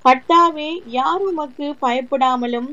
கர்த்தாவே யார் உமக்கு பயப்படாமலும்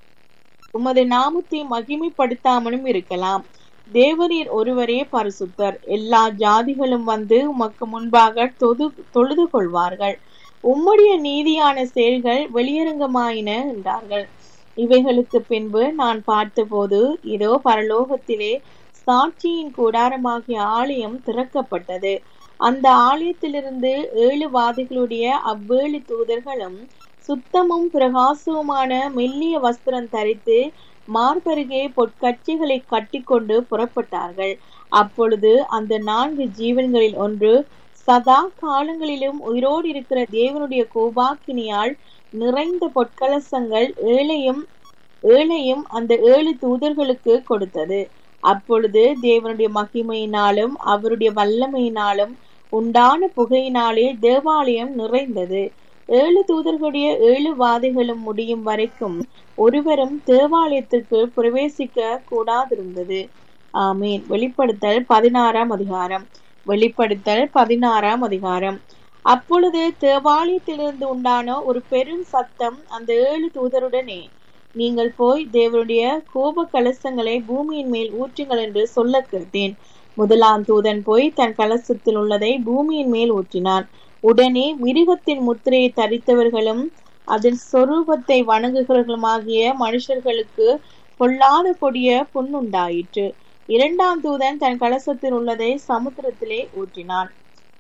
உமது நாமத்தை மகிமைப்படுத்தாமலும் இருக்கலாம் தேவரீர் ஒருவரே பரிசுத்தர் எல்லா ஜாதிகளும் வந்து உமக்கு முன்பாக தொது தொழுது கொள்வார்கள் உம்முடைய நீதியான செயல்கள் வெளியரங்கமாயின என்றார்கள் இவைகளுக்கு பின்பு நான் பார்த்தபோது இதோ பரலோகத்திலே சாட்சியின் கூடாரமாகிய ஆலயம் திறக்கப்பட்டது அந்த ஆலயத்திலிருந்து ஏழு வாதிகளுடைய அவ்வேழு தூதர்களும் சுத்தமும் பிரகாசவுமான மெல்லிய வஸ்திரம் தரித்து மார்பருகே பொற்கட்சிகளை கட்டிக்கொண்டு புறப்பட்டார்கள் அப்பொழுது அந்த நான்கு ஜீவன்களில் ஒன்று சதா காலங்களிலும் உயிரோடு இருக்கிற தேவனுடைய கோபாக்கினியால் நிறைந்த பொற்கலசங்கள் ஏழையும் ஏழையும் அந்த ஏழு தூதர்களுக்கு கொடுத்தது அப்பொழுது தேவனுடைய மகிமையினாலும் அவருடைய வல்லமையினாலும் உண்டான புகையினாலே தேவாலயம் நிறைந்தது ஏழு தூதர்களுடைய ஏழு வாதைகளும் முடியும் வரைக்கும் ஒருவரும் தேவாலயத்துக்கு பிரவேசிக்க கூடாதிருந்தது ஆமீன் வெளிப்படுத்தல் பதினாறாம் அதிகாரம் வெளிப்படுத்தல் பதினாறாம் அதிகாரம் அப்பொழுது தேவாலயத்திலிருந்து உண்டான ஒரு பெரும் சத்தம் அந்த ஏழு தூதருடனே நீங்கள் போய் தேவனுடைய கோப கலசங்களை பூமியின் மேல் ஊற்றுங்கள் என்று சொல்ல கேட்டேன் முதலாம் தூதன் போய் தன் கலசத்தில் உள்ளதை பூமியின் மேல் ஊற்றினான் உடனே மிருகத்தின் முத்திரையை தரித்தவர்களும் அதன் சொரூபத்தை வணங்குகிறவர்களுமாகிய மனுஷர்களுக்கு பொல்லாத கொடிய புண்ணுண்டாயிற்று இரண்டாம் தூதன் தன் கலசத்தில் உள்ளதை சமுத்திரத்திலே ஊற்றினான்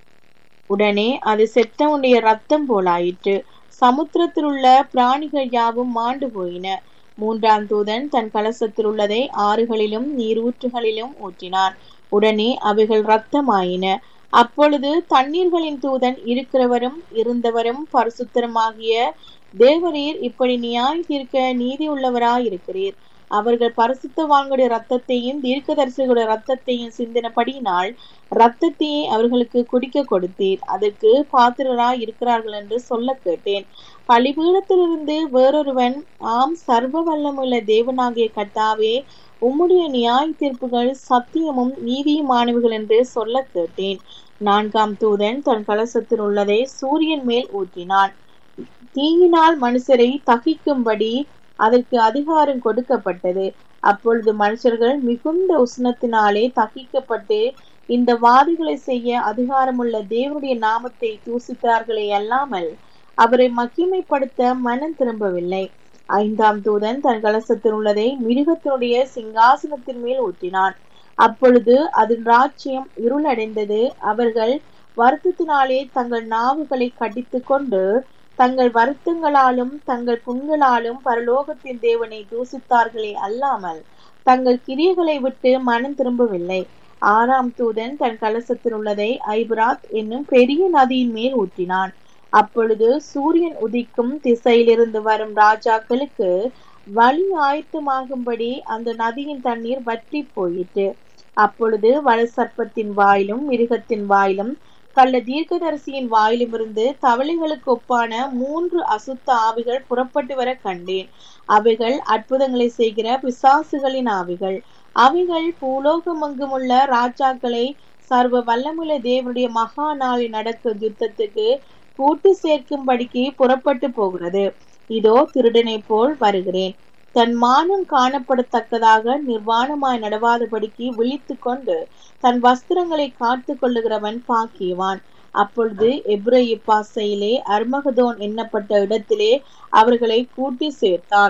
உடனே அது செத்தவனுடைய ரத்தம் போலாயிற்று சமுத்திரத்தில் உள்ள பிராணிகள் யாவும் மாண்டு போயின மூன்றாம் தூதன் தன் கலசத்தில் உள்ளதை ஆறுகளிலும் நீரூற்றுகளிலும் ஊற்றினான் உடனே அவைகள் ரத்தமாயின அப்பொழுது தண்ணீர்களின் தூதன் இருக்கிறவரும் இருந்தவரும் பரிசுத்தரமாகிய தேவரீர் இப்படி நியாய தீர்க்க நீதி உள்ளவராயிருக்கிறீர் அவர்கள் பரிசுத்தவான்களுடைய ரத்தத்தையும் தீர்க்கதரிசிகளுடைய ரத்தத்தையும் சிந்தினபடியினால் ரத்தத்தையே அவர்களுக்கு குடிக்க கொடுத்தீர் அதற்கு பாத்திரராய் இருக்கிறார்கள் என்று சொல்ல கேட்டேன் பலிபீடத்திலிருந்து வேறொருவன் ஆம் சர்வ வல்லமுள்ள தேவனாகிய கர்த்தாவே உம்முடைய நியாய தீர்ப்புகள் சத்தியமும் நீதியுமானவைகள் என்று சொல்ல கேட்டேன் நான்காம் தூதன் தன் கலசத்தில் உள்ளதை சூரியன் மேல் ஊற்றினான் தீயினால் மனுஷரை தகிக்கும்படி அதற்கு அதிகாரம் கொடுக்கப்பட்டது அப்பொழுது மனுஷர்கள் மிகுந்த உஷ்ணத்தினாலே தகிக்கப்பட்டு இந்த வாதிகளை செய்ய அதிகாரமுள்ள தேவனுடைய நாமத்தை தூசித்தார்களே அல்லாமல் அவரை மகிமைப்படுத்த மனம் திரும்பவில்லை ஐந்தாம் தூதன் தன் கலசத்தில் உள்ளதை மிருகத்தினுடைய சிங்காசனத்தின் மேல் ஊற்றினான் அப்பொழுது அதன் ராஜ்யம் இருளடைந்தது அவர்கள் வருத்தத்தினாலே தங்கள் நாவுகளை கடித்து கொண்டு தங்கள் வருத்தங்களாலும் தங்கள் புண்களாலும் பரலோகத்தின் தேவனை தூசித்தார்களே அல்லாமல் தங்கள் கிரியைகளை விட்டு மனம் திரும்பவில்லை ஆறாம் தூதன் தன் கலசத்தில் உள்ளதை ஐபராத் என்னும் பெரிய நதியின் மேல் ஊற்றினான் அப்பொழுது சூரியன் உதிக்கும் திசையிலிருந்து வரும் ராஜாக்களுக்கு வழி ஆயத்தமாகும்படி அந்த நதியின் தண்ணீர் வற்றி போயிற்று அப்பொழுது வலசர்ப்பத்தின் வாயிலும் மிருகத்தின் வாயிலும் கள்ள தீர்க்கதரிசியின் வாயிலுமிருந்து தவளைகளுக்கு ஒப்பான மூன்று அசுத்த ஆவிகள் புறப்பட்டு வர கண்டேன் அவைகள் அற்புதங்களை செய்கிற பிசாசுகளின் ஆவிகள் அவைகள் பூலோகமெங்குமுள்ள ராஜாக்களை சர்வ வல்லமுள்ள தேவனுடைய மகா நாளில் நடக்கும் யுத்தத்துக்கு கூட்டு சேர்க்கும்படிக்கு புறப்பட்டு போகிறது இதோ திருடனை போல் வருகிறேன் தன் மானம் காணப்படத்தக்கதாக நிர்வாணமாய் நடவாதபடிக்கு விழித்து கொண்டு தன் வஸ்திரங்களை காத்து கொள்ளுகிறவன் பாக்கியவான் அப்பொழுது எப்ரேய பாசையிலே அர்மகதோன் எண்ணப்பட்ட இடத்திலே அவர்களை கூட்டி சேர்த்தான்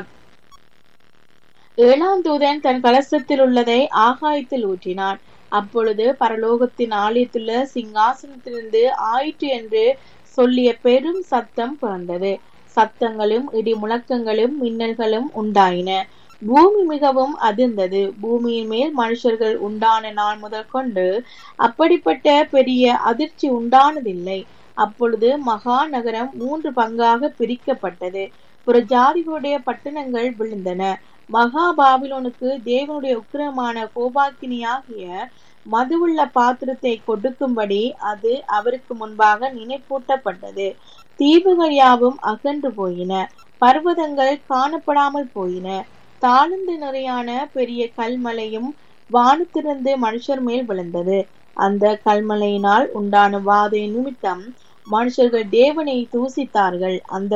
ஏழாம் தூதன் தன் கலசத்தில் உள்ளதை ஆகாயத்தில் ஊற்றினான் அப்பொழுது பரலோகத்தின் ஆலயத்துள்ள சிங்காசனத்திலிருந்து ஆயிற்று என்று சொல்லிய பெரும் சத்தம் பிறந்தது சத்தங்களும் இடி முழக்கங்களும் மின்னல்களும் உண்டாயின பூமி மிகவும் அதிர்ந்தது பூமியின் மேல் மனுஷர்கள் உண்டான நாள் முதல் கொண்டு அப்படிப்பட்ட பெரிய அதிர்ச்சி உண்டானதில்லை அப்பொழுது மகா நகரம் மூன்று பங்காக பிரிக்கப்பட்டது புற ஜாதிகளுடைய பட்டணங்கள் விழுந்தன மகா பாபிலோனுக்கு தேவனுடைய உக்கிரமான கோபாக்கினியாகிய மதுவுள்ள பாத்திரத்தை கொடுக்கும்படி அது அவருக்கு முன்பாக நினைப்பூட்டப்பட்டது தீவுகள் யாவும் அகன்று போயின பர்வதங்கள் காணப்படாமல் போயின தாழ்ந்து நிறையான பெரிய கல்மலையும் வானத்திலிருந்து மனுஷர் மேல் விழுந்தது அந்த கல்மலையினால் உண்டான வாதை நிமித்தம் மனுஷர்கள் தேவனை தூசித்தார்கள் அந்த